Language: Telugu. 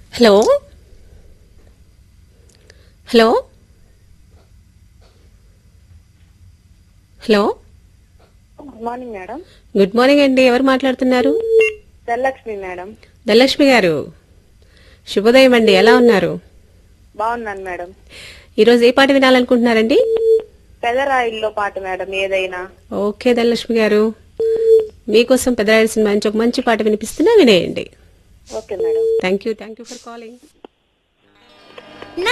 hello hello hello good morning madam good morning అండి ఎవరు మాట్లాడుతున్నారు ధనలక్ష్మి మేడం ధనలక్ష్మి గారు శుభోదయం అండి ఎలా ఉన్నారు బాగున్నాను మేడం ఈరోజు ఏ పాట వినాలనుకుంటున్నారండి పెదరాయిల్లో పాట మేడం ఏదైనా ఓకే ధనలక్ష్మి గారు మీకోసం పెద్దరాయుడు సినిమా నుంచి ఒక మంచి పాట వినిపిస్తున్నా వినేయండి okay madam thank you thank you for calling